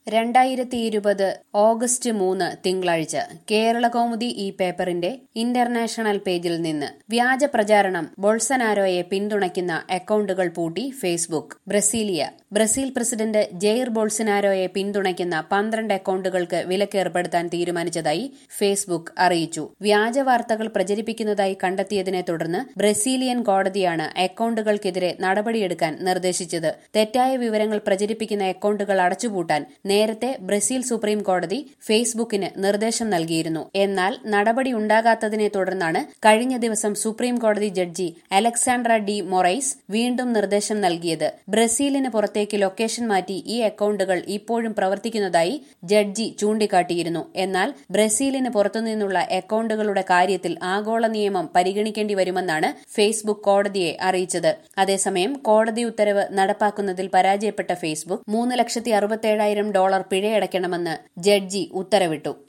രണ്ടായിരത്തി ഇരുപത് ഓഗസ്റ്റ് മൂന്ന് തിങ്കളാഴ്ച കേരളകൗമുദി ഈ പേപ്പറിന്റെ ഇന്റർനാഷണൽ പേജിൽ നിന്ന് വ്യാജ പ്രചാരണം ബൊൾസനാരോയെ പിന്തുണയ്ക്കുന്ന അക്കൌണ്ടുകൾ പൂട്ടി Facebook Brasilia Brazil president Jair ബോൾസനാരോയെ പിന്തുണയ്ക്കുന്ന പന്ത്രണ്ട് അക്കൌണ്ടുകൾക്ക് വിലക്കേർപ്പെടുത്താൻ തീരുമാനിച്ചതായി ഫേസ്ബുക്ക് അറിയിച്ചു വ്യാജ വാർത്തകൾ പ്രചരിപ്പിക്കുന്നതായി കണ്ടെത്തിയതിനെ തുടർന്ന് ബ്രസീലിയൻ കോടതിയാണ് അക്കൌണ്ടുകൾക്കെതിരെ നടപടിയെടുക്കാൻ നിർദ്ദേശിച്ചത് തെറ്റായ വിവരങ്ങൾ പ്രചരിപ്പിക്കുന്ന അക്കൌണ്ടുകൾ അടച്ചുപൂട്ടാൻ നേരത്തെ ബ്രസീൽ സുപ്രീം കോടതി ഫേസ്ബുക്കിന് നിർദ്ദേശം നൽകിയിരുന്നു എന്നാൽ നടപടി ഉണ്ടാകാത്തതിനെ തുടർന്നാണ് കഴിഞ്ഞ ദിവസം സുപ്രീം കോടതി ജഡ്ജി അലക്സാണ്ട്ര ഡി മൊറൈസ് വീണ്ടും നിർദ്ദേശം നൽകിയത് ബ്രസീലിന് പുറത്തേക്ക് ലൊക്കേഷൻ മാറ്റി ഈ അക്കൌണ്ടുകൾ ഇപ്പോഴും പ്രവർത്തിക്കുന്നതായി ജഡ്ജി ചൂണ്ടിക്കാട്ടിയിരുന്നു എന്നാൽ ബ്രസീലിന് പുറത്തുനിന്നുള്ള അക്കൌണ്ടുകളുടെ കാര്യത്തിൽ ആഗോള നിയമം പരിഗണിക്കേണ്ടി വരുമെന്നാണ് ഫേസ്ബുക്ക് കോടതിയെ അറിയിച്ചത് അതേസമയം കോടതി ഉത്തരവ് നടപ്പാക്കുന്നതിൽ പരാജയപ്പെട്ട ഫേസ്ബുക്ക് മൂന്ന് ലക്ഷത്തി അറുപത്തേഴായിരം ഡോളർ പിഴയടയ്ക്കണമെന്ന് ജഡ്ജി ഉത്തരവിട്ടു